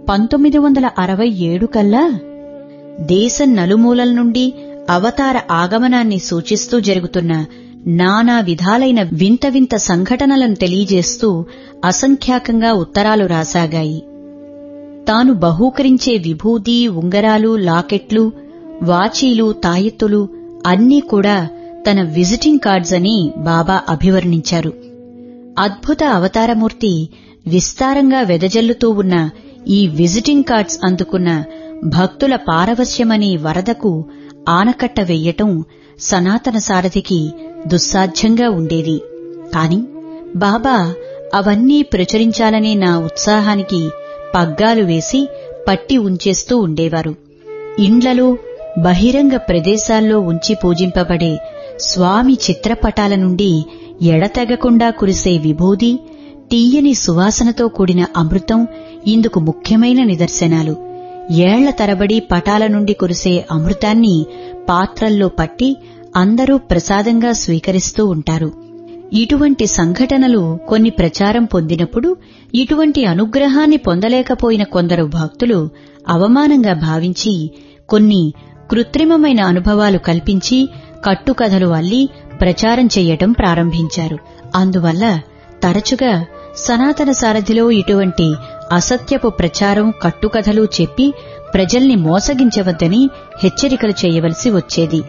పంతొమ్మిది వందల అరవై ఏడు కల్లా దేశం నలుమూలల నుండి అవతార ఆగమనాన్ని సూచిస్తూ జరుగుతున్న నానా విధాలైన వింత వింత సంఘటనలను తెలియజేస్తూ అసంఖ్యాకంగా ఉత్తరాలు రాసాగాయి తాను బహూకరించే విభూది ఉంగరాలు లాకెట్లు వాచీలు తాయెత్తులు అన్నీ కూడా తన విజిటింగ్ కార్డ్స్ అని బాబా అభివర్ణించారు అద్భుత అవతారమూర్తి విస్తారంగా వెదజల్లుతూ ఉన్న ఈ విజిటింగ్ కార్డ్స్ అందుకున్న భక్తుల పారవశ్యమనే వరదకు ఆనకట్ట వెయ్యటం సనాతన సారథికి దుస్సాధ్యంగా ఉండేది కాని బాబా అవన్నీ ప్రచురించాలనే నా ఉత్సాహానికి పగ్గాలు వేసి పట్టి ఉంచేస్తూ ఉండేవారు ఇండ్లలో బహిరంగ ప్రదేశాల్లో ఉంచి పూజింపబడే స్వామి చిత్రపటాల నుండి ఎడతెగకుండా కురిసే విభూది తీయని సువాసనతో కూడిన అమృతం ఇందుకు ముఖ్యమైన నిదర్శనాలు ఏళ్ల తరబడి పటాల నుండి కురిసే అమృతాన్ని పాత్రల్లో పట్టి అందరూ ప్రసాదంగా స్వీకరిస్తూ ఉంటారు ఇటువంటి సంఘటనలు కొన్ని ప్రచారం పొందినప్పుడు ఇటువంటి అనుగ్రహాన్ని పొందలేకపోయిన కొందరు భక్తులు అవమానంగా భావించి కొన్ని కృత్రిమమైన అనుభవాలు కల్పించి కట్టుకథలు అల్లి ప్రచారం చెయ్యటం ప్రారంభించారు అందువల్ల తరచుగా సనాతన సారథిలో ఇటువంటి అసత్యపు ప్రచారం కట్టుకథలు చెప్పి ప్రజల్ని మోసగించవద్దని హెచ్చరికలు చేయవలసి వచ్చేది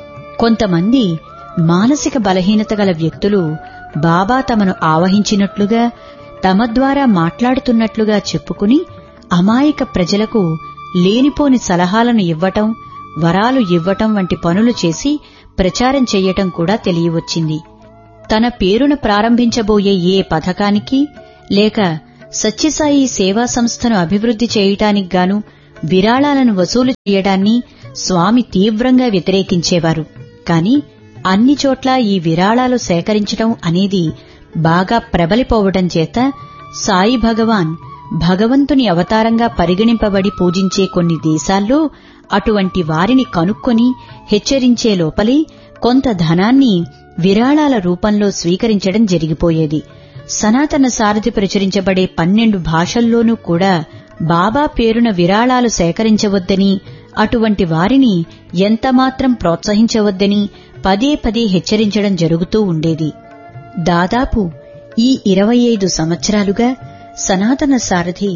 కొంతమంది మానసిక బలహీనత గల వ్యక్తులు బాబా తమను ఆవహించినట్లుగా తమ ద్వారా మాట్లాడుతున్నట్లుగా చెప్పుకుని అమాయక ప్రజలకు లేనిపోని సలహాలను ఇవ్వటం వరాలు ఇవ్వటం వంటి పనులు చేసి ప్రచారం చెయ్యటం కూడా తెలియవచ్చింది తన పేరున ప్రారంభించబోయే ఏ పథకానికి లేక సత్యసాయి సేవా సంస్థను అభివృద్ధి చేయటానికి గాను విరాళాలను వసూలు చేయడాన్ని స్వామి తీవ్రంగా వ్యతిరేకించేవారు కాని అన్ని చోట్ల ఈ విరాళాలు సేకరించడం అనేది బాగా ప్రబలిపోవడం చేత సాయి భగవాన్ భగవంతుని అవతారంగా పరిగణింపబడి పూజించే కొన్ని దేశాల్లో అటువంటి వారిని కనుక్కొని హెచ్చరించే లోపలే కొంత ధనాన్ని విరాళాల రూపంలో స్వీకరించడం జరిగిపోయేది సనాతన సారథి ప్రచురించబడే పన్నెండు భాషల్లోనూ కూడా బాబా పేరున విరాళాలు సేకరించవద్దని అటువంటి వారిని ఎంతమాత్రం ప్రోత్సహించవద్దని పదే పదే హెచ్చరించడం జరుగుతూ ఉండేది దాదాపు ఈ ఇరవై ఐదు సంవత్సరాలుగా సనాతన సారథి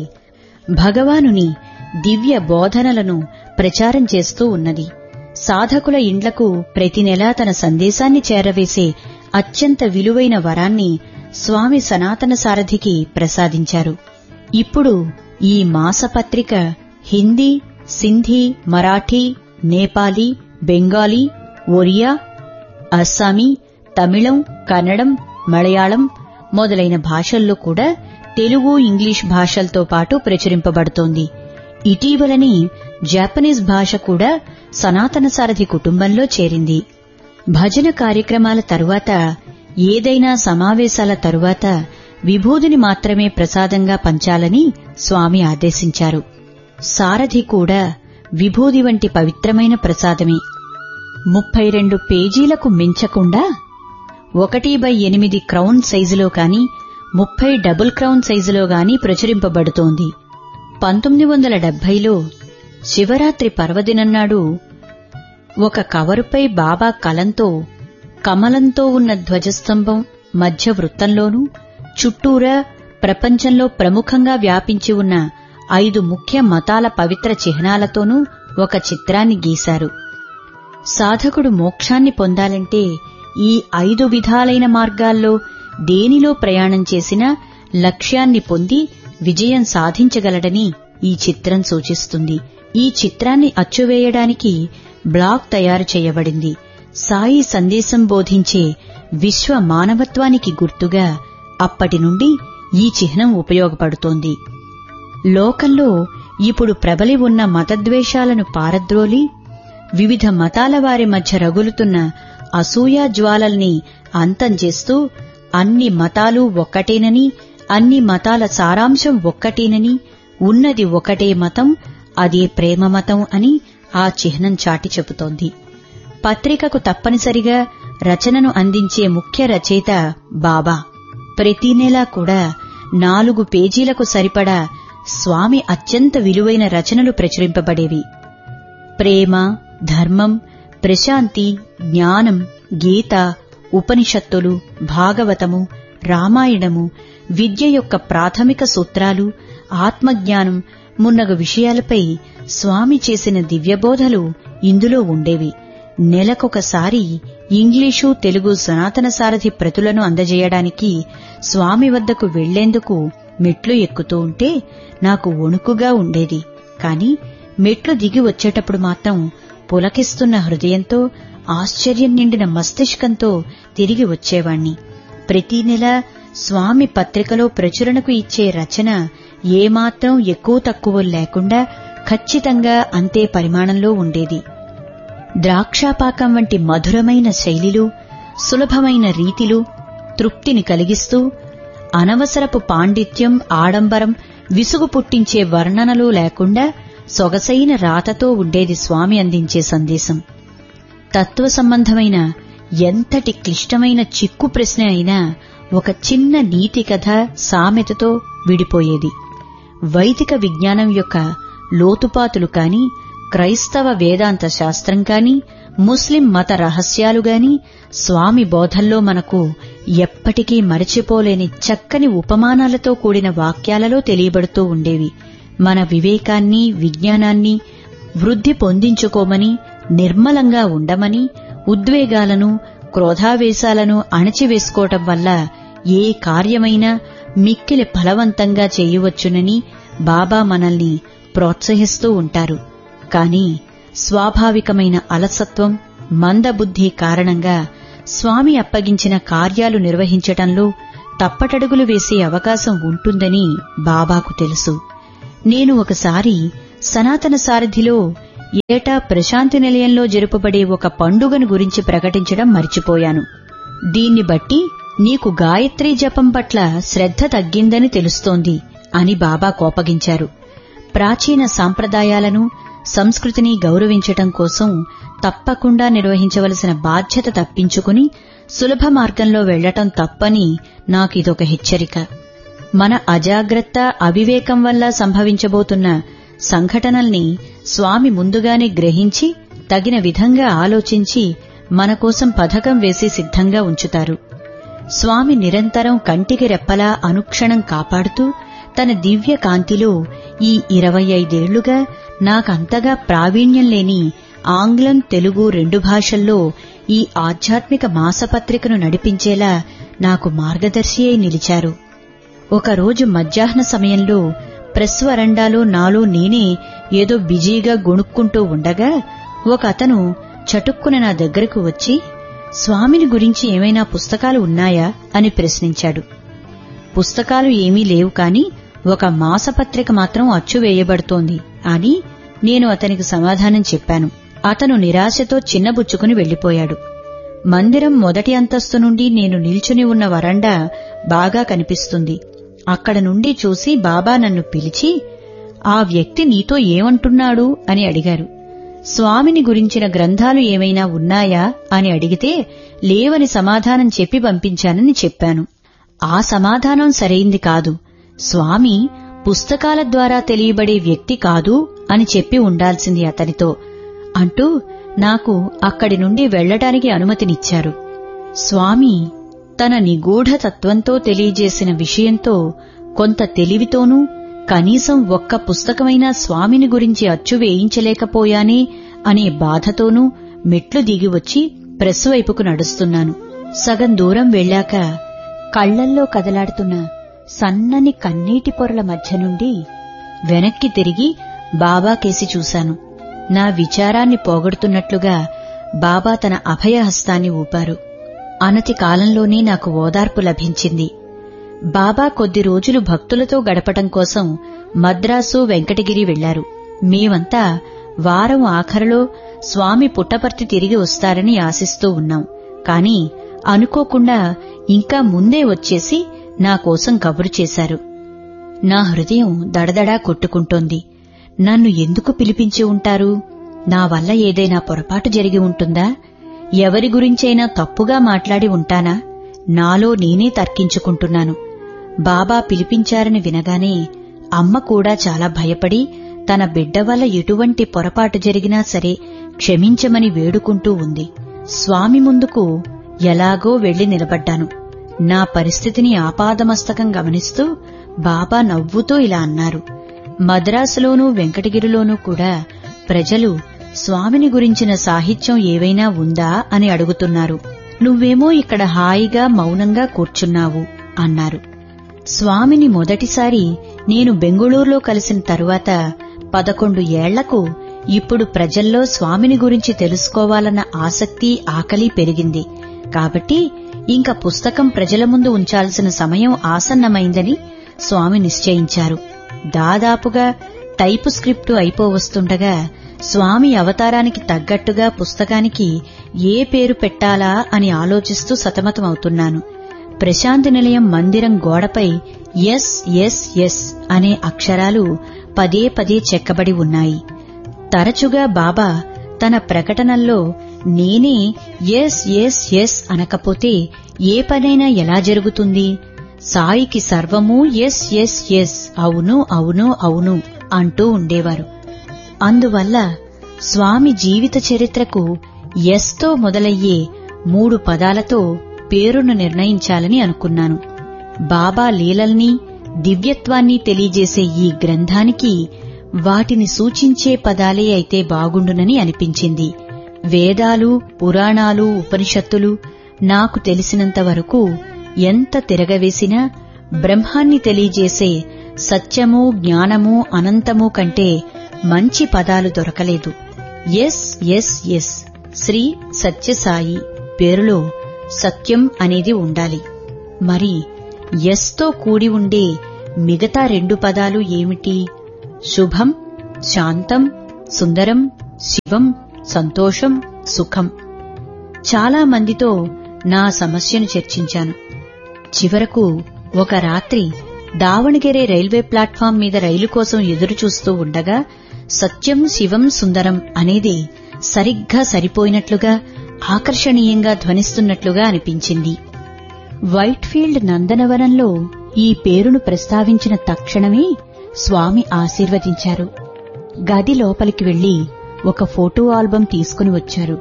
భగవానుని దివ్య బోధనలను ప్రచారం చేస్తూ ఉన్నది సాధకుల ఇండ్లకు ప్రతి నెలా తన సందేశాన్ని చేరవేసే అత్యంత విలువైన వరాన్ని స్వామి సనాతన సారథికి ప్రసాదించారు ఇప్పుడు ఈ మాసపత్రిక హిందీ సింధీ మరాఠీ నేపాలీ బెంగాలీ ఒరియా అస్సామీ తమిళం కన్నడం మలయాళం మొదలైన భాషల్లో కూడా తెలుగు ఇంగ్లీష్ భాషలతో పాటు ప్రచురింపబడుతోంది ఇటీవలని జాపనీస్ భాష కూడా సనాతన సారథి కుటుంబంలో చేరింది భజన కార్యక్రమాల తరువాత ఏదైనా సమావేశాల తరువాత విభూదిని మాత్రమే ప్రసాదంగా పంచాలని స్వామి ఆదేశించారు సారథి కూడా విభూది వంటి పవిత్రమైన ప్రసాదమే ముప్పై రెండు పేజీలకు మించకుండా ఒకటి బై ఎనిమిది క్రౌన్ సైజులో కాని ముప్పై డబుల్ క్రౌన్ సైజులో గాని ప్రచురింపబడుతోంది పంతొమ్మిది వందల డెబ్బైలో శివరాత్రి పర్వదినన్నాడు ఒక కవరుపై బాబా కలంతో కమలంతో ఉన్న ధ్వజస్తంభం మధ్య వృత్తంలోనూ చుట్టూరా ప్రపంచంలో ప్రముఖంగా వ్యాపించి ఉన్న ఐదు ముఖ్య మతాల పవిత్ర చిహ్నాలతోనూ ఒక చిత్రాన్ని గీశారు సాధకుడు మోక్షాన్ని పొందాలంటే ఈ ఐదు విధాలైన మార్గాల్లో దేనిలో ప్రయాణం చేసినా లక్ష్యాన్ని పొంది విజయం సాధించగలడని ఈ చిత్రం సూచిస్తుంది ఈ చిత్రాన్ని అచ్చువేయడానికి బ్లాక్ తయారు చేయబడింది సాయి సందేశం బోధించే విశ్వ మానవత్వానికి గుర్తుగా అప్పటి నుండి ఈ చిహ్నం ఉపయోగపడుతోంది లోకంలో ఇప్పుడు ప్రబలి ఉన్న మతద్వేషాలను పారద్రోలి వివిధ మతాల వారి మధ్య రగులుతున్న అసూయా జ్వాలల్ని అంతం చేస్తూ అన్ని మతాలు ఒక్కటేనని అన్ని మతాల సారాంశం ఒక్కటేనని ఉన్నది ఒకటే మతం అదే ప్రేమ మతం అని ఆ చిహ్నం చాటి చెబుతోంది పత్రికకు తప్పనిసరిగా రచనను అందించే ముఖ్య రచయిత బాబా ప్రతి నెలా కూడా నాలుగు పేజీలకు సరిపడా స్వామి అత్యంత విలువైన రచనలు ప్రచురింపబడేవి ప్రేమ ధర్మం ప్రశాంతి జ్ఞానం గీత ఉపనిషత్తులు భాగవతము రామాయణము విద్య యొక్క ప్రాథమిక సూత్రాలు ఆత్మజ్ఞానం మున్నగు విషయాలపై స్వామి చేసిన దివ్యబోధలు ఇందులో ఉండేవి నెలకొకసారి ఇంగ్లీషు తెలుగు సనాతన సారథి ప్రతులను అందజేయడానికి స్వామి వద్దకు వెళ్లేందుకు మెట్లు ఎక్కుతూ ఉంటే నాకు వణుకుగా ఉండేది కాని మెట్లు దిగి వచ్చేటప్పుడు మాత్రం పులకిస్తున్న హృదయంతో ఆశ్చర్యం నిండిన మస్తిష్కంతో తిరిగి వచ్చేవాణ్ణి ప్రతి నెల స్వామి పత్రికలో ప్రచురణకు ఇచ్చే రచన ఏమాత్రం ఎక్కువ తక్కువ లేకుండా ఖచ్చితంగా అంతే పరిమాణంలో ఉండేది ద్రాక్షాపాకం వంటి మధురమైన శైలిలు సులభమైన రీతిలు తృప్తిని కలిగిస్తూ అనవసరపు పాండిత్యం ఆడంబరం విసుగు పుట్టించే వర్ణనలు లేకుండా సొగసైన రాతతో ఉండేది స్వామి అందించే సందేశం తత్వ సంబంధమైన ఎంతటి క్లిష్టమైన చిక్కు ప్రశ్న అయినా ఒక చిన్న నీతి కథ సామెతతో విడిపోయేది వైదిక విజ్ఞానం యొక్క లోతుపాతులు కాని క్రైస్తవ వేదాంత శాస్త్రం కాని ముస్లిం మత రహస్యాలు గాని స్వామి బోధల్లో మనకు ఎప్పటికీ మరచిపోలేని చక్కని ఉపమానాలతో కూడిన వాక్యాలలో తెలియబడుతూ ఉండేవి మన వివేకాన్ని విజ్ఞానాన్ని వృద్ధి పొందించుకోమని నిర్మలంగా ఉండమని ఉద్వేగాలను క్రోధావేశాలను అణచివేసుకోవటం వల్ల ఏ కార్యమైనా మిక్కిలి ఫలవంతంగా చేయవచ్చునని బాబా మనల్ని ప్రోత్సహిస్తూ ఉంటారు కాని స్వాభావికమైన అలసత్వం మందబుద్ధి కారణంగా స్వామి అప్పగించిన కార్యాలు నిర్వహించటంలో తప్పటడుగులు వేసే అవకాశం ఉంటుందని బాబాకు తెలుసు నేను ఒకసారి సనాతన సారథిలో ఏటా ప్రశాంతి నిలయంలో జరుపబడే ఒక పండుగను గురించి ప్రకటించడం మర్చిపోయాను దీన్ని బట్టి నీకు గాయత్రీ జపం పట్ల శ్రద్ధ తగ్గిందని తెలుస్తోంది అని బాబా కోపగించారు ప్రాచీన సాంప్రదాయాలను సంస్కృతిని గౌరవించటం కోసం తప్పకుండా నిర్వహించవలసిన బాధ్యత తప్పించుకుని సులభ మార్గంలో వెళ్లటం తప్పని నాకిదొక హెచ్చరిక మన అజాగ్రత్త అవివేకం వల్ల సంభవించబోతున్న సంఘటనల్ని స్వామి ముందుగానే గ్రహించి తగిన విధంగా ఆలోచించి మన కోసం పథకం వేసి సిద్ధంగా ఉంచుతారు స్వామి నిరంతరం కంటికి రెప్పలా అనుక్షణం కాపాడుతూ తన దివ్య కాంతిలో ఈ ఇరవై ఐదేళ్లుగా నాకంతగా ప్రావీణ్యం లేని ఆంగ్లం తెలుగు రెండు భాషల్లో ఈ ఆధ్యాత్మిక మాసపత్రికను నడిపించేలా నాకు మార్గదర్శి అయి నిలిచారు ఒకరోజు మధ్యాహ్న సమయంలో ప్రెస్ వరండాలో నాలో నేనే ఏదో బిజీగా గొణుక్కుంటూ ఉండగా ఒక అతను చటుక్కున నా దగ్గరకు వచ్చి స్వామిని గురించి ఏమైనా పుస్తకాలు ఉన్నాయా అని ప్రశ్నించాడు పుస్తకాలు ఏమీ లేవు కాని ఒక మాసపత్రిక మాత్రం అచ్చు వేయబడుతోంది అని నేను అతనికి సమాధానం చెప్పాను అతను నిరాశతో చిన్నబుచ్చుకుని వెళ్లిపోయాడు మందిరం మొదటి అంతస్తు నుండి నేను నిల్చుని ఉన్న వరండా బాగా కనిపిస్తుంది అక్కడ నుండి చూసి బాబా నన్ను పిలిచి ఆ వ్యక్తి నీతో ఏమంటున్నాడు అని అడిగారు స్వామిని గురించిన గ్రంథాలు ఏమైనా ఉన్నాయా అని అడిగితే లేవని సమాధానం చెప్పి పంపించానని చెప్పాను ఆ సమాధానం సరైంది కాదు స్వామి పుస్తకాల ద్వారా తెలియబడే వ్యక్తి కాదు అని చెప్పి ఉండాల్సింది అతనితో అంటూ నాకు అక్కడి నుండి వెళ్లటానికి అనుమతినిచ్చారు స్వామి తన నిగూఢ తత్వంతో తెలియజేసిన విషయంతో కొంత తెలివితోనూ కనీసం ఒక్క పుస్తకమైనా స్వామిని గురించి అచ్చు వేయించలేకపోయానే అనే బాధతోనూ మెట్లు దిగివచ్చి ప్రెస్ వైపుకు నడుస్తున్నాను సగం దూరం వెళ్ళాక కళ్లల్లో కదలాడుతున్న సన్నని కన్నీటి పొరల మధ్య నుండి వెనక్కి తిరిగి బాబా కేసి చూశాను నా విచారాన్ని పోగొడుతున్నట్లుగా బాబా తన అభయహస్తాన్ని ఊపారు అనతి కాలంలోనే నాకు ఓదార్పు లభించింది బాబా కొద్ది రోజులు భక్తులతో గడపటం కోసం మద్రాసు వెంకటగిరి వెళ్లారు మేమంతా వారం ఆఖరులో స్వామి పుట్టపర్తి తిరిగి వస్తారని ఆశిస్తూ ఉన్నాం కాని అనుకోకుండా ఇంకా ముందే వచ్చేసి నా కోసం కబురు చేశారు నా హృదయం దడదడా కొట్టుకుంటోంది నన్ను ఎందుకు పిలిపించి ఉంటారు నా వల్ల ఏదైనా పొరపాటు జరిగి ఉంటుందా ఎవరి గురించైనా తప్పుగా మాట్లాడి ఉంటానా నాలో నేనే తర్కించుకుంటున్నాను బాబా పిలిపించారని వినగానే అమ్మ కూడా చాలా భయపడి తన బిడ్డ వల్ల ఎటువంటి పొరపాటు జరిగినా సరే క్షమించమని వేడుకుంటూ ఉంది స్వామి ముందుకు ఎలాగో వెళ్లి నిలబడ్డాను నా పరిస్థితిని ఆపాదమస్తకం గమనిస్తూ బాబా నవ్వుతూ ఇలా అన్నారు మద్రాసులోనూ వెంకటగిరిలోనూ కూడా ప్రజలు స్వామిని గురించిన సాహిత్యం ఏవైనా ఉందా అని అడుగుతున్నారు నువ్వేమో ఇక్కడ హాయిగా మౌనంగా కూర్చున్నావు అన్నారు స్వామిని మొదటిసారి నేను బెంగుళూరులో కలిసిన తరువాత పదకొండు ఏళ్లకు ఇప్పుడు ప్రజల్లో స్వామిని గురించి తెలుసుకోవాలన్న ఆసక్తి ఆకలి పెరిగింది కాబట్టి ఇంక పుస్తకం ప్రజల ముందు ఉంచాల్సిన సమయం ఆసన్నమైందని స్వామి నిశ్చయించారు దాదాపుగా టైపు స్క్రిప్టు అయిపోవస్తుండగా స్వామి అవతారానికి తగ్గట్టుగా పుస్తకానికి ఏ పేరు పెట్టాలా అని ఆలోచిస్తూ సతమతమవుతున్నాను ప్రశాంతి నిలయం మందిరం గోడపై ఎస్ ఎస్ ఎస్ అనే అక్షరాలు పదే పదే చెక్కబడి ఉన్నాయి తరచుగా బాబా తన ప్రకటనల్లో నేనే ఎస్ ఎస్ ఎస్ అనకపోతే ఏ పనైనా ఎలా జరుగుతుంది సాయికి సర్వము ఎస్ ఎస్ ఎస్ అవును అవును అవును అంటూ ఉండేవారు అందువల్ల స్వామి జీవిత చరిత్రకు ఎస్తో మొదలయ్యే మూడు పదాలతో పేరును నిర్ణయించాలని అనుకున్నాను బాబా లీలల్ని దివ్యత్వాన్ని తెలియజేసే ఈ గ్రంథానికి వాటిని సూచించే పదాలే అయితే బాగుండునని అనిపించింది వేదాలు పురాణాలు ఉపనిషత్తులు నాకు తెలిసినంత వరకు ఎంత తిరగవేసినా బ్రహ్మాన్ని తెలియజేసే సత్యము జ్ఞానము అనంతము కంటే మంచి పదాలు దొరకలేదు S S S Sri Sathyasai పేరులో సత్యం అనేది ఉండాలి మరి ఎస్తో కూడి ఉండే మిగతా రెండు పదాలు ఏమిటి శుభం శాంతం సుందరం శివం సంతోషం సుఖం చాలా మందితో నా సమస్యను చర్చించాను చివరకు ఒక రాత్రి దావణగిరే రైల్వే ప్లాట్ఫామ్ మీద రైలు కోసం ఎదురుచూస్తూ ఉండగా సత్యం శివం సుందరం అనేది సరిగ్గా సరిపోయినట్లుగా ఆకర్షణీయంగా ధ్వనిస్తున్నట్లుగా అనిపించింది వైట్ఫీల్డ్ నందనవనంలో ఈ పేరును ప్రస్తావించిన తక్షణమే స్వామి ఆశీర్వదించారు గది లోపలికి వెళ్లి ఒక ఫోటో ఆల్బం తీసుకుని వచ్చారు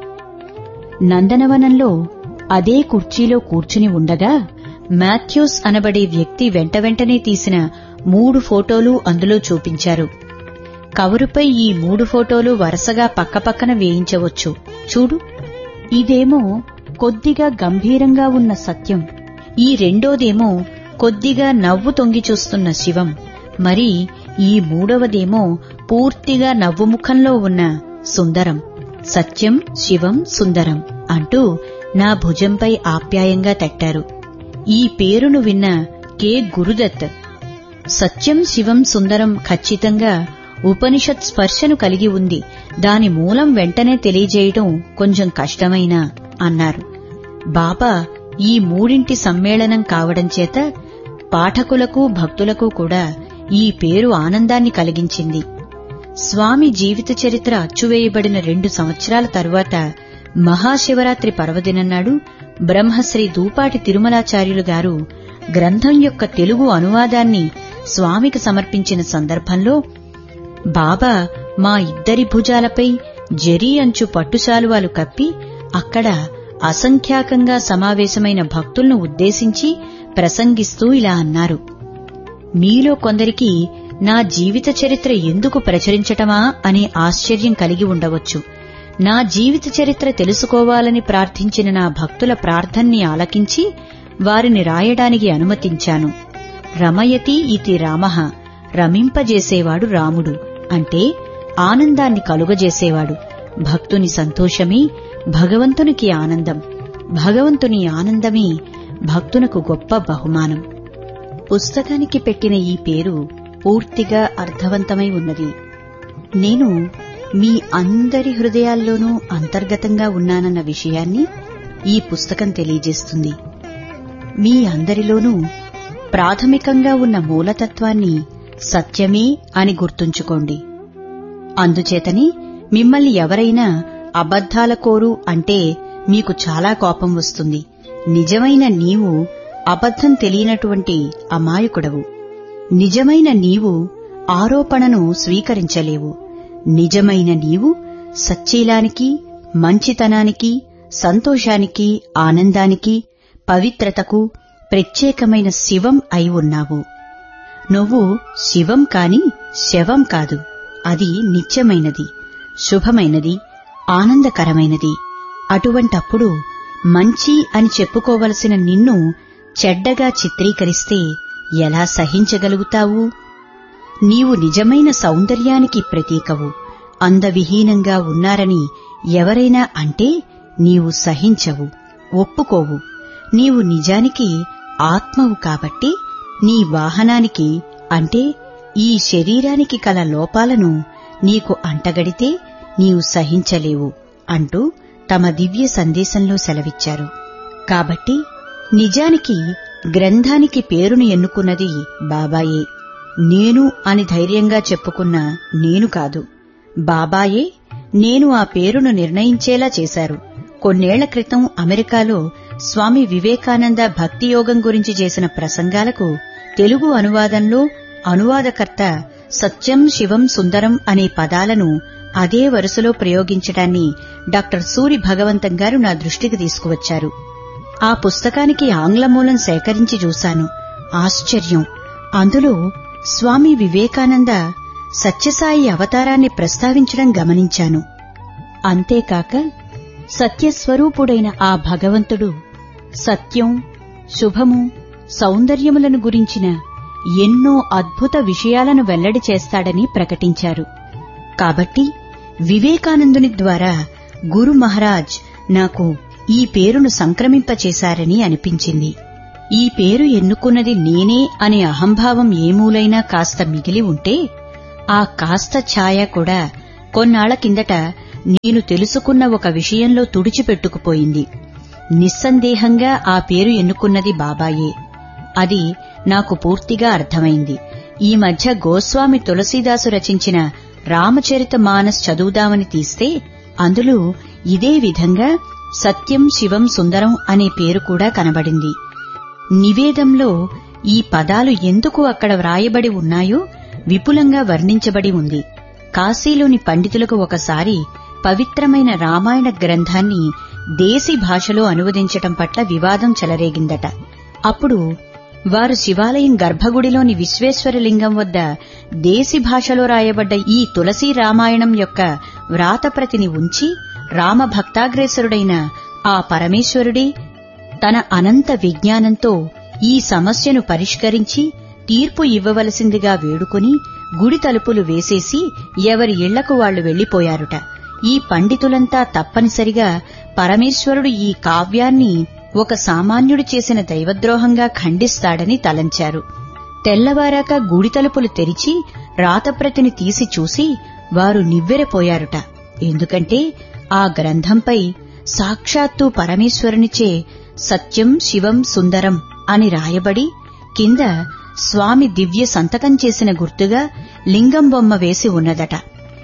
నందనవనంలో అదే కుర్చీలో కూర్చుని ఉండగా మాథ్యూస్ అనబడే వ్యక్తి వెంట వెంటనే తీసిన మూడు ఫోటోలు అందులో చూపించారు కవరుపై ఈ మూడు ఫోటోలు వరుసగా పక్కపక్కన వేయించవచ్చు చూడు ఇదేమో కొద్దిగా గంభీరంగా ఉన్న సత్యం ఈ రెండోదేమో కొద్దిగా నవ్వు తొంగి చూస్తున్న శివం మరి ఈ మూడవదేమో పూర్తిగా నవ్వుముఖంలో ఉన్న సుందరం సత్యం శివం సుందరం అంటూ నా భుజంపై ఆప్యాయంగా తట్టారు ఈ పేరును విన్న కె గురుదత్ సత్యం శివం సుందరం ఖచ్చితంగా ఉపనిషత్ స్పర్శను కలిగి ఉంది దాని మూలం వెంటనే తెలియజేయడం కొంచెం కష్టమైనా అన్నారు బాబా ఈ మూడింటి సమ్మేళనం కావడం చేత పాఠకులకు భక్తులకు కూడా ఈ పేరు ఆనందాన్ని కలిగించింది స్వామి జీవిత చరిత్ర అచ్చువేయబడిన రెండు సంవత్సరాల తరువాత మహాశివరాత్రి పర్వదినం నాడు బ్రహ్మశ్రీ దూపాటి తిరుమలాచార్యులు గారు గ్రంథం యొక్క తెలుగు అనువాదాన్ని స్వామికి సమర్పించిన సందర్భంలో బాబా మా ఇద్దరి భుజాలపై జరీ అంచు పట్టుశాలువాలు కప్పి అక్కడ అసంఖ్యాకంగా సమావేశమైన భక్తులను ఉద్దేశించి ప్రసంగిస్తూ ఇలా అన్నారు మీలో కొందరికి నా జీవిత చరిత్ర ఎందుకు ప్రచురించటమా అనే ఆశ్చర్యం కలిగి ఉండవచ్చు నా జీవిత చరిత్ర తెలుసుకోవాలని ప్రార్థించిన నా భక్తుల ప్రార్థన్ని ఆలకించి వారిని రాయడానికి అనుమతించాను రమయతి ఇతి రామః రమింపజేసేవాడు రాముడు అంటే ఆనందాన్ని కలుగజేసేవాడు భక్తుని సంతోషమే భగవంతునికి ఆనందం భగవంతుని ఆనందమే భక్తునకు గొప్ప బహుమానం పుస్తకానికి పెట్టిన ఈ పేరు పూర్తిగా అర్థవంతమై ఉన్నది నేను మీ అందరి హృదయాల్లోనూ అంతర్గతంగా ఉన్నానన్న విషయాన్ని ఈ పుస్తకం తెలియజేస్తుంది మీ అందరిలోనూ ప్రాథమికంగా ఉన్న మూలతత్వాన్ని సత్యమే అని గుర్తుంచుకోండి అందుచేతని మిమ్మల్ని ఎవరైనా అబద్ధాల కోరు అంటే మీకు చాలా కోపం వస్తుంది నిజమైన నీవు అబద్ధం తెలియనటువంటి అమాయకుడవు నిజమైన నీవు ఆరోపణను స్వీకరించలేవు నిజమైన నీవు సచ్చీలానికి మంచితనానికి సంతోషానికి ఆనందానికి పవిత్రతకు ప్రత్యేకమైన శివం అయి ఉన్నావు నువ్వు శివం కాని శవం కాదు అది నిత్యమైనది శుభమైనది ఆనందకరమైనది అటువంటప్పుడు మంచి అని చెప్పుకోవలసిన నిన్ను చెడ్డగా చిత్రీకరిస్తే ఎలా సహించగలుగుతావు నీవు నిజమైన సౌందర్యానికి ప్రతీకవు అందవిహీనంగా ఉన్నారని ఎవరైనా అంటే నీవు సహించవు ఒప్పుకోవు నీవు నిజానికి ఆత్మవు కాబట్టి నీ వాహనానికి అంటే ఈ శరీరానికి కల లోపాలను నీకు అంటగడితే నీవు సహించలేవు అంటూ తమ దివ్య సందేశంలో సెలవిచ్చారు కాబట్టి నిజానికి గ్రంథానికి పేరును ఎన్నుకున్నది బాబాయే నేను అని ధైర్యంగా చెప్పుకున్న నేను కాదు బాబాయే నేను ఆ పేరును నిర్ణయించేలా చేశారు కొన్నేళ్ల క్రితం అమెరికాలో స్వామి వివేకానంద భక్తి యోగం గురించి చేసిన ప్రసంగాలకు తెలుగు అనువాదంలో అనువాదకర్త సత్యం శివం సుందరం అనే పదాలను అదే వరుసలో ప్రయోగించడాన్ని డాక్టర్ సూరి భగవంతం గారు నా దృష్టికి తీసుకువచ్చారు ఆ పుస్తకానికి ఆంగ్లమూలం సేకరించి చూశాను ఆశ్చర్యం అందులో స్వామి వివేకానంద సత్యసాయి అవతారాన్ని ప్రస్తావించడం గమనించాను అంతేకాక సత్యస్వరూపుడైన ఆ భగవంతుడు సత్యం శుభము సౌందర్యములను గురించిన ఎన్నో అద్భుత విషయాలను వెల్లడి చేస్తాడని ప్రకటించారు కాబట్టి వివేకానందుని ద్వారా గురు మహారాజ్ నాకు ఈ పేరును సంక్రమింపచేశారని అనిపించింది ఈ పేరు ఎన్నుకున్నది నేనే అనే అహంభావం ఏమూలైనా కాస్త మిగిలి ఉంటే ఆ కాస్త ఛాయ కూడా కొన్నాళ్ల కిందట నేను తెలుసుకున్న ఒక విషయంలో తుడిచిపెట్టుకుపోయింది నిస్సందేహంగా ఆ పేరు ఎన్నుకున్నది బాబాయే అది నాకు పూర్తిగా అర్థమైంది ఈ మధ్య గోస్వామి తులసీదాసు రచించిన రామచరిత మానస్ చదువుదామని తీస్తే అందులో ఇదే విధంగా సత్యం శివం సుందరం అనే పేరు కూడా కనబడింది నివేదంలో ఈ పదాలు ఎందుకు అక్కడ వ్రాయబడి ఉన్నాయో విపులంగా వర్ణించబడి ఉంది కాశీలోని పండితులకు ఒకసారి పవిత్రమైన రామాయణ గ్రంథాన్ని దేశీ భాషలో అనువదించటం పట్ల వివాదం చెలరేగిందట అప్పుడు వారు శివాలయం గర్భగుడిలోని విశ్వేశ్వరలింగం వద్ద దేశీ భాషలో రాయబడ్డ ఈ తులసీ రామాయణం యొక్క వ్రాతప్రతిని ఉంచి రామభక్తాగ్రేసరుడైన ఆ పరమేశ్వరుడే తన అనంత విజ్ఞానంతో ఈ సమస్యను పరిష్కరించి తీర్పు ఇవ్వవలసిందిగా వేడుకొని గుడి తలుపులు వేసేసి ఎవరి ఇళ్లకు వాళ్లు వెళ్లిపోయారుట ఈ పండితులంతా తప్పనిసరిగా పరమేశ్వరుడు ఈ కావ్యాన్ని ఒక సామాన్యుడు చేసిన దైవద్రోహంగా ఖండిస్తాడని తలంచారు తెల్లవారాక గుడి తలుపులు తెరిచి రాతప్రతిని తీసి చూసి వారు నివ్వెరపోయారుట ఎందుకంటే ఆ గ్రంథంపై సాక్షాత్తు పరమేశ్వరునిచే సత్యం శివం సుందరం అని రాయబడి కింద స్వామి దివ్య సంతకం చేసిన గుర్తుగా లింగం బొమ్మ వేసి ఉన్నదట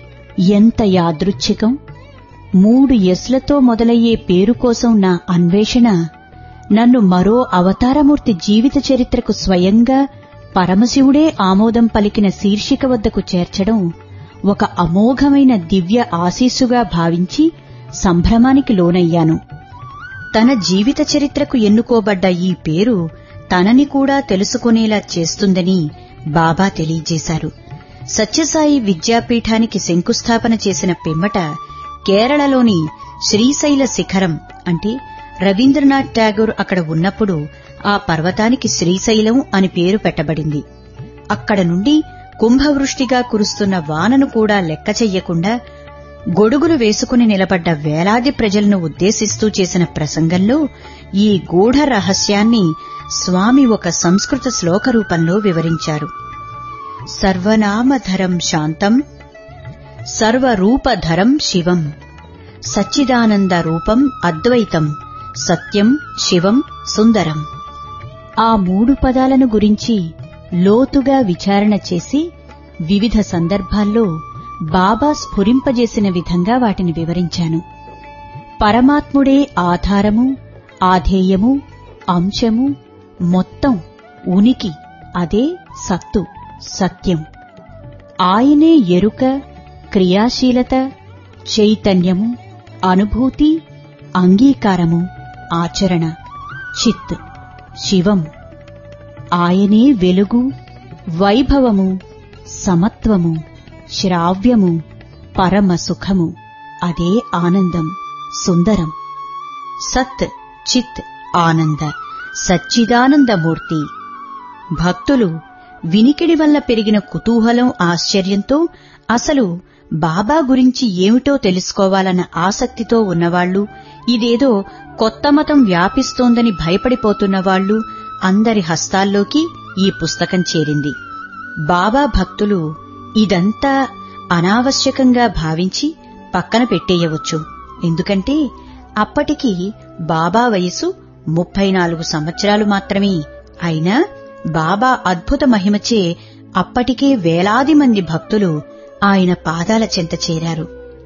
ఎంత యాదృచ్ఛికం మూడు ఎస్లతో మొదలయ్యే పేరు కోసం నా అన్వేషణ నన్ను మరో అవతారమూర్తి జీవిత చరిత్రకు స్వయంగా పరమశివుడే ఆమోదం పలికిన శీర్షిక వద్దకు చేర్చడం ఒక అమోఘమైన దివ్య ఆశీస్సుగా భావించి సంభ్రమానికి లోనయ్యాను తన జీవిత చరిత్రకు ఎన్నుకోబడ్డ ఈ పేరు తనని కూడా తెలుసుకునేలా చేస్తుందని బాబా తెలియజేశారు సత్యసాయి విద్యాపీఠానికి శంకుస్థాపన చేసిన పిమ్మట కేరళలోని శ్రీశైల శిఖరం అంటే రవీంద్రనాథ్ ఠాగూర్ అక్కడ ఉన్నప్పుడు ఆ పర్వతానికి శ్రీశైలం అని పేరు పెట్టబడింది అక్కడ నుండి కుంభవృష్టిగా కురుస్తున్న వానను కూడా లెక్క చెయ్యకుండా గొడుగులు వేసుకుని నిలబడ్డ వేలాది ప్రజలను ఉద్దేశిస్తూ చేసిన ప్రసంగంలో ఈ గూఢ రహస్యాన్ని స్వామి ఒక సంస్కృత శ్లోక రూపంలో వివరించారు సర్వనామధరం శాంతం సర్వరూపధరం శివం సచ్చిదానంద రూపం అద్వైతం సత్యం శివం సుందరం ఆ మూడు పదాలను గురించి లోతుగా విచారణ చేసి వివిధ సందర్భాల్లో బాబా స్ఫురింపజేసిన విధంగా వాటిని వివరించాను పరమాత్ముడే ఆధారము ఆధేయము అంశము మొత్తం ఉనికి అదే సత్తు సత్యం ఆయనే ఎరుక క్రియాశీలత చైతన్యము అనుభూతి అంగీకారము ఆచరణ చిత్ శివం ఆయనే వెలుగు వైభవము సమత్వము శ్రావ్యము పరమ సుఖము అదే ఆనందం సుందరం సత్ చిత్ ఆనంద సచ్చిదానందమూర్తి భక్తులు వినికిడి వల్ల పెరిగిన కుతూహలం ఆశ్చర్యంతో అసలు బాబా గురించి ఏమిటో తెలుసుకోవాలన్న ఆసక్తితో ఉన్నవాళ్లు ఇదేదో కొత్త మతం వ్యాపిస్తోందని భయపడిపోతున్నవాళ్లు అందరి హస్తాల్లోకి ఈ పుస్తకం చేరింది బాబా భక్తులు ఇదంతా అనావశ్యకంగా భావించి పక్కన పెట్టేయవచ్చు ఎందుకంటే అప్పటికి బాబా వయసు ముప్పై నాలుగు సంవత్సరాలు మాత్రమే అయినా బాబా అద్భుత మహిమచే అప్పటికే వేలాది మంది భక్తులు ఆయన పాదాల చెంత చేరారు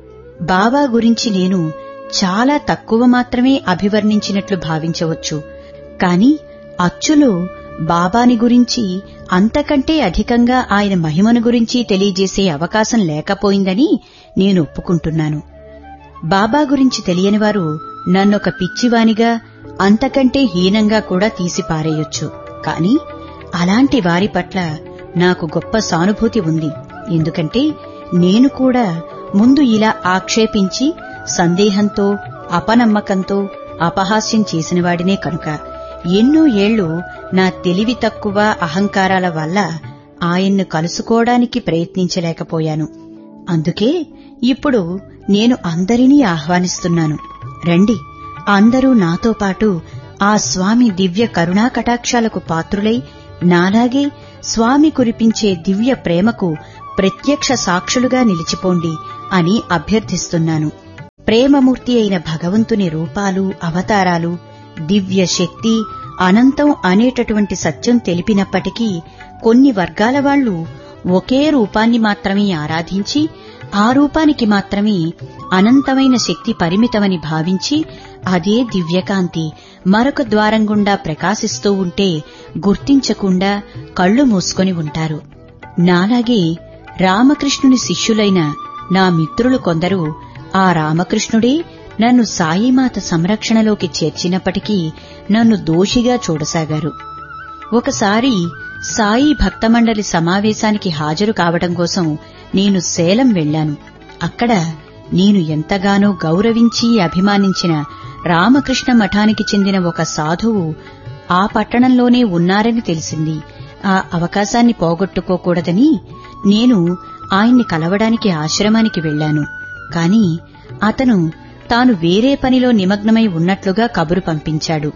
బాబా గురించి నేను చాలా తక్కువ మాత్రమే అభివర్ణించినట్లు భావించవచ్చు కాని అచ్చులో బాబాని గురించి అంతకంటే అధికంగా ఆయన మహిమను గురించి తెలియజేసే అవకాశం లేకపోయిందని నేను ఒప్పుకుంటున్నాను బాబా గురించి తెలియని వారు నన్నొక పిచ్చివానిగా అంతకంటే హీనంగా కూడా తీసి పారేయొచ్చు కాని అలాంటి వారి పట్ల నాకు గొప్ప సానుభూతి ఉంది ఎందుకంటే నేను కూడా ముందు ఇలా ఆక్షేపించి సందేహంతో అపనమ్మకంతో అపహాస్యం చేసినవాడినే కనుక ఎన్నో ఏళ్లు నా తెలివి తక్కువ అహంకారాల వల్ల ఆయన్ను కలుసుకోవడానికి ప్రయత్నించలేకపోయాను అందుకే ఇప్పుడు నేను అందరినీ ఆహ్వానిస్తున్నాను రండి అందరూ నాతో పాటు ఆ స్వామి దివ్య కరుణా కటాక్షాలకు పాత్రులై నాలాగే స్వామి కురిపించే దివ్య ప్రేమకు ప్రత్యక్ష సాక్షులుగా నిలిచిపోండి అని అభ్యర్థిస్తున్నాను ప్రేమమూర్తి అయిన భగవంతుని రూపాలు అవతారాలు దివ్య శక్తి అనంతం అనేటటువంటి సత్యం తెలిపినప్పటికీ కొన్ని వర్గాల వాళ్లు ఒకే రూపాన్ని మాత్రమే ఆరాధించి ఆ రూపానికి మాత్రమే అనంతమైన శక్తి పరిమితమని భావించి అదే దివ్యకాంతి మరొక ద్వారం గుండా ప్రకాశిస్తూ ఉంటే గుర్తించకుండా కళ్ళు మూసుకొని ఉంటారు నాలాగే రామకృష్ణుని శిష్యులైన నా మిత్రులు కొందరు ఆ రామకృష్ణుడే నన్ను సాయిమాత సంరక్షణలోకి చేర్చినప్పటికీ నన్ను దోషిగా చూడసాగారు ఒకసారి సాయి భక్తమండలి సమావేశానికి హాజరు కావడం కోసం నేను సేలం వెళ్లాను అక్కడ నేను ఎంతగానో గౌరవించి అభిమానించిన రామకృష్ణ మఠానికి చెందిన ఒక సాధువు ఆ పట్టణంలోనే ఉన్నారని తెలిసింది ఆ అవకాశాన్ని పోగొట్టుకోకూడదని నేను ఆయన్ని కలవడానికి ఆశ్రమానికి వెళ్లాను కాని అతను తాను వేరే పనిలో నిమగ్నమై ఉన్నట్లుగా కబురు పంపించాడు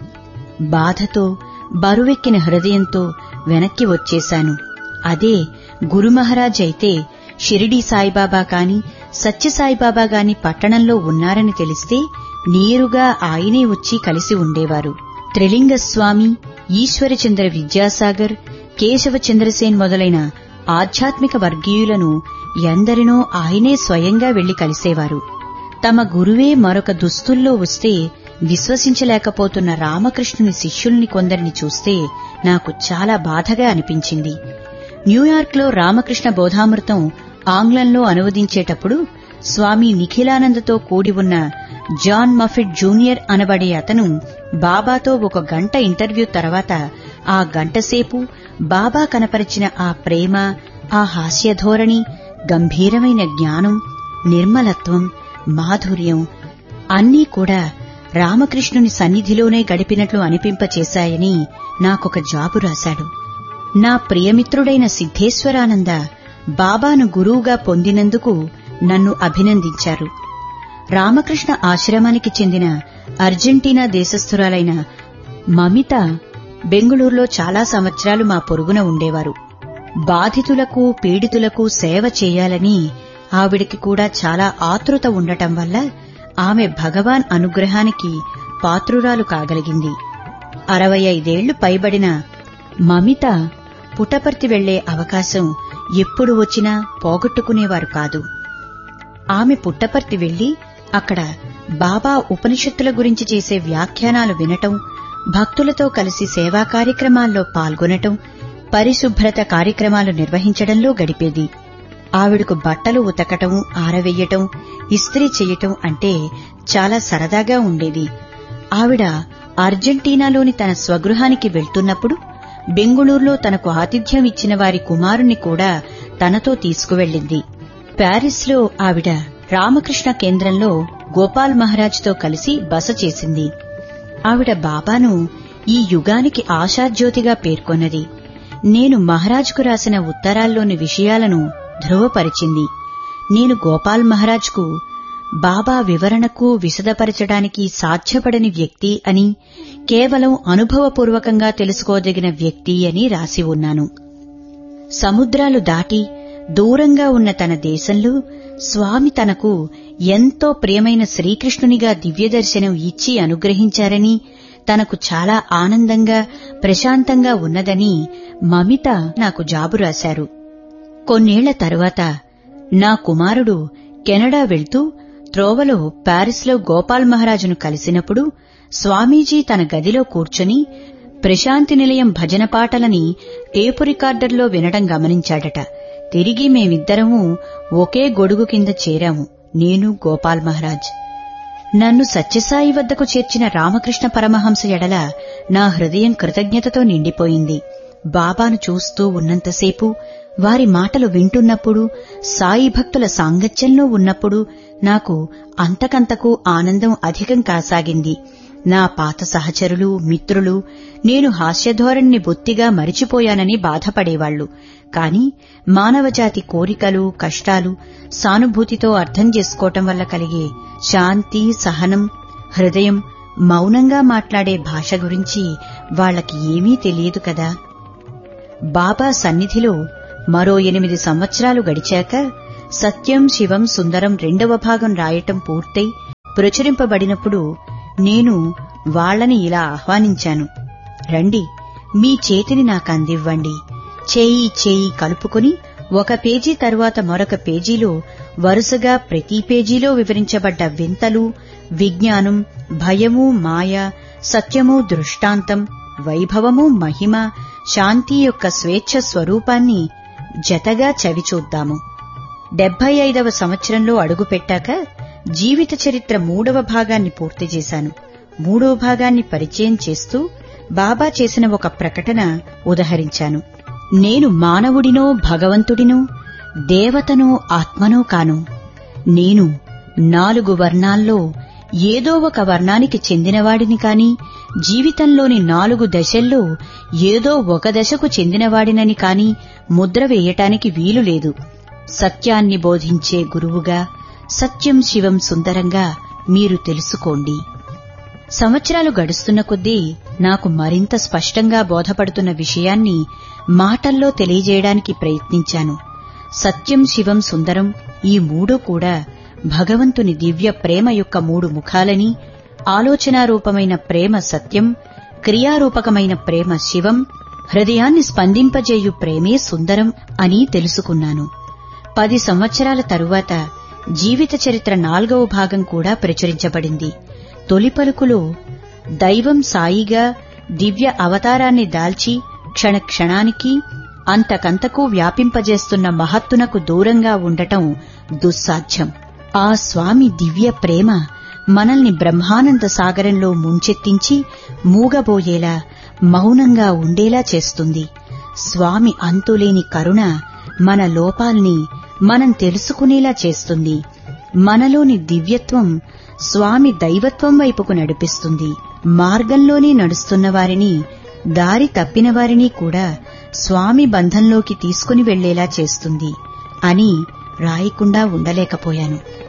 బాధతో బరువెక్కిన హృదయంతో వెనక్కి వచ్చేశాను అదే గురుమహారాజ్ అయితే షిరిడీ సాయిబాబా కాని సత్యసాయిబాబా గాని పట్టణంలో ఉన్నారని తెలిస్తే నేరుగా ఆయనే వచ్చి కలిసి ఉండేవారు త్రిలింగస్వామి ఈశ్వరచంద్ర విద్యాసాగర్ కేశవ చంద్రసేన్ మొదలైన ఆధ్యాత్మిక వర్గీయులను ఎందరినో ఆయనే స్వయంగా వెళ్లి కలిసేవారు తమ గురువే మరొక దుస్తుల్లో వస్తే విశ్వసించలేకపోతున్న రామకృష్ణుని శిష్యుల్ని కొందరిని చూస్తే నాకు చాలా బాధగా అనిపించింది న్యూయార్క్లో రామకృష్ణ బోధామృతం ఆంగ్లంలో అనువదించేటప్పుడు స్వామి నిఖిలానందతో కూడి ఉన్న జాన్ మఫిట్ జూనియర్ అనబడే అతను బాబాతో ఒక గంట ఇంటర్వ్యూ తర్వాత ఆ గంటసేపు బాబా కనపరిచిన ఆ ప్రేమ ఆ హాస్యధోరణి గంభీరమైన జ్ఞానం నిర్మలత్వం మాధుర్యం అన్నీ కూడా రామకృష్ణుని సన్నిధిలోనే గడిపినట్లు అనిపింపచేశాయని నాకొక జాబు రాశాడు నా ప్రియమిత్రుడైన సిద్ధేశ్వరానంద బాబాను గురువుగా పొందినందుకు నన్ను అభినందించారు రామకృష్ణ ఆశ్రమానికి చెందిన అర్జెంటీనా దేశస్థురాలైన మమిత బెంగుళూరులో చాలా సంవత్సరాలు మా పొరుగున ఉండేవారు బాధితులకు పీడితులకు సేవ చేయాలని ఆవిడికి కూడా చాలా ఆతృత ఉండటం వల్ల ఆమె భగవాన్ అనుగ్రహానికి పాత్రురాలు కాగలిగింది అరవై ఐదేళ్లు పైబడిన మమిత పుటపర్తి వెళ్లే అవకాశం ఎప్పుడు వచ్చినా పోగొట్టుకునేవారు కాదు ఆమె పుట్టపర్తి వెళ్లి అక్కడ బాబా ఉపనిషత్తుల గురించి చేసే వ్యాఖ్యానాలు వినటం భక్తులతో కలిసి సేవా కార్యక్రమాల్లో పాల్గొనటం పరిశుభ్రత కార్యక్రమాలు నిర్వహించడంలో గడిపేది ఆవిడకు బట్టలు ఉతకటం ఆరవెయ్యటం ఇస్త్రీ చెయ్యటం అంటే చాలా సరదాగా ఉండేది ఆవిడ అర్జెంటీనాలోని తన స్వగృహానికి వెళ్తున్నప్పుడు బెంగుళూరులో తనకు ఆతిథ్యం ఇచ్చిన వారి కుమారుణ్ణి కూడా తనతో తీసుకువెళ్ళింది ప్యారిస్లో ఆవిడ రామకృష్ణ కేంద్రంలో గోపాల్ మహారాజ్తో కలిసి బస చేసింది ఆవిడ బాబాను ఈ యుగానికి ఆశాజ్యోతిగా పేర్కొన్నది నేను మహారాజ్కు రాసిన ఉత్తరాల్లోని విషయాలను ధృవపరిచింది నేను గోపాల్ మహారాజ్కు బాబా వివరణకు విశదపరచడానికి సాధ్యపడని వ్యక్తి అని కేవలం అనుభవపూర్వకంగా తెలుసుకోదగిన వ్యక్తి అని రాసి ఉన్నాను సముద్రాలు దాటి దూరంగా ఉన్న తన దేశంలో స్వామి తనకు ఎంతో ప్రియమైన శ్రీకృష్ణునిగా దివ్యదర్శనం ఇచ్చి అనుగ్రహించారని తనకు చాలా ఆనందంగా ప్రశాంతంగా ఉన్నదని మమిత నాకు జాబు రాశారు కొన్నేళ్ల తరువాత నా కుమారుడు కెనడా వెళ్తూ త్రోవలో ప్యారిస్లో గోపాల్ మహారాజును కలిసినప్పుడు స్వామీజీ తన గదిలో కూర్చొని ప్రశాంతి నిలయం భజన పాటలని టేపు రికార్డర్లో వినడం గమనించాడట తిరిగి మేమిద్దరము ఒకే గొడుగు కింద చేరాము నేను గోపాల్ మహారాజ్ నన్ను సత్యసాయి వద్దకు చేర్చిన రామకృష్ణ పరమహంస ఎడల నా హృదయం కృతజ్ఞతతో నిండిపోయింది బాబాను చూస్తూ ఉన్నంతసేపు వారి మాటలు వింటున్నప్పుడు సాయి భక్తుల సాంగత్యంలో ఉన్నప్పుడు నాకు అంతకంతకు ఆనందం అధికం కాసాగింది నా పాత సహచరులు మిత్రులు నేను హాస్యధోరణిని బొత్తిగా మరిచిపోయానని బాధపడేవాళ్లు కాని మానవజాతి కోరికలు కష్టాలు సానుభూతితో అర్థం చేసుకోవటం వల్ల కలిగే శాంతి సహనం హృదయం మౌనంగా మాట్లాడే భాష గురించి వాళ్లకి ఏమీ తెలియదు కదా బాబా సన్నిధిలో మరో ఎనిమిది సంవత్సరాలు గడిచాక సత్యం శివం సుందరం రెండవ భాగం రాయటం పూర్తయి ప్రచురింపబడినప్పుడు నేను వాళ్లని ఇలా ఆహ్వానించాను రండి మీ చేతిని నాకు అందివ్వండి చేయి చేయి కలుపుకొని ఒక పేజీ తరువాత మరొక పేజీలో వరుసగా ప్రతి పేజీలో వివరించబడ్డ వింతలు విజ్ఞానం భయము మాయ సత్యము దృష్టాంతం వైభవము మహిమ శాంతి యొక్క స్వేచ్ఛ స్వరూపాన్ని జతగా చవిచూద్దాము డెబ్బై ఐదవ సంవత్సరంలో అడుగుపెట్టాక జీవిత చరిత్ర మూడవ భాగాన్ని పూర్తి చేశాను మూడవ భాగాన్ని పరిచయం చేస్తూ బాబా చేసిన ఒక ప్రకటన ఉదహరించాను నేను మానవుడినో భగవంతుడినో దేవతనో ఆత్మనో కాను నేను నాలుగు వర్ణాల్లో ఏదో ఒక వర్ణానికి చెందినవాడిని కాని జీవితంలోని నాలుగు దశల్లో ఏదో ఒక దశకు చెందినవాడినని కాని ముద్ర వేయటానికి వీలు లేదు సత్యాన్ని బోధించే గురువుగా సత్యం శివం సుందరంగా మీరు తెలుసుకోండి సంవత్సరాలు గడుస్తున్న కొద్దీ నాకు మరింత స్పష్టంగా బోధపడుతున్న విషయాన్ని మాటల్లో తెలియజేయడానికి ప్రయత్నించాను సత్యం శివం సుందరం ఈ మూడు కూడా భగవంతుని దివ్య ప్రేమ యొక్క మూడు ముఖాలని ఆలోచనారూపమైన ప్రేమ సత్యం క్రియారూపకమైన ప్రేమ శివం హృదయాన్ని స్పందింపజేయు ప్రేమే సుందరం అని తెలుసుకున్నాను పది సంవత్సరాల తరువాత జీవిత చరిత్ర నాల్గవ భాగం కూడా ప్రచురించబడింది తొలి పలుకులో దైవం సాయిగా దివ్య అవతారాన్ని దాల్చి క్షణక్షణానికి అంతకంతకు వ్యాపింపజేస్తున్న మహత్తునకు దూరంగా ఉండటం దుస్సాధ్యం ఆ స్వామి దివ్య ప్రేమ మనల్ని బ్రహ్మానంద సాగరంలో ముంచెత్తించి మూగబోయేలా మౌనంగా ఉండేలా చేస్తుంది స్వామి అంతులేని కరుణ మన లోపాల్ని మనం తెలుసుకునేలా చేస్తుంది మనలోని దివ్యత్వం స్వామి దైవత్వం వైపుకు నడిపిస్తుంది మార్గంలోనే నడుస్తున్న వారిని దారి తప్పిన వారిని కూడా స్వామి బంధంలోకి తీసుకుని వెళ్లేలా చేస్తుంది అని రాయకుండా ఉండలేకపోయాను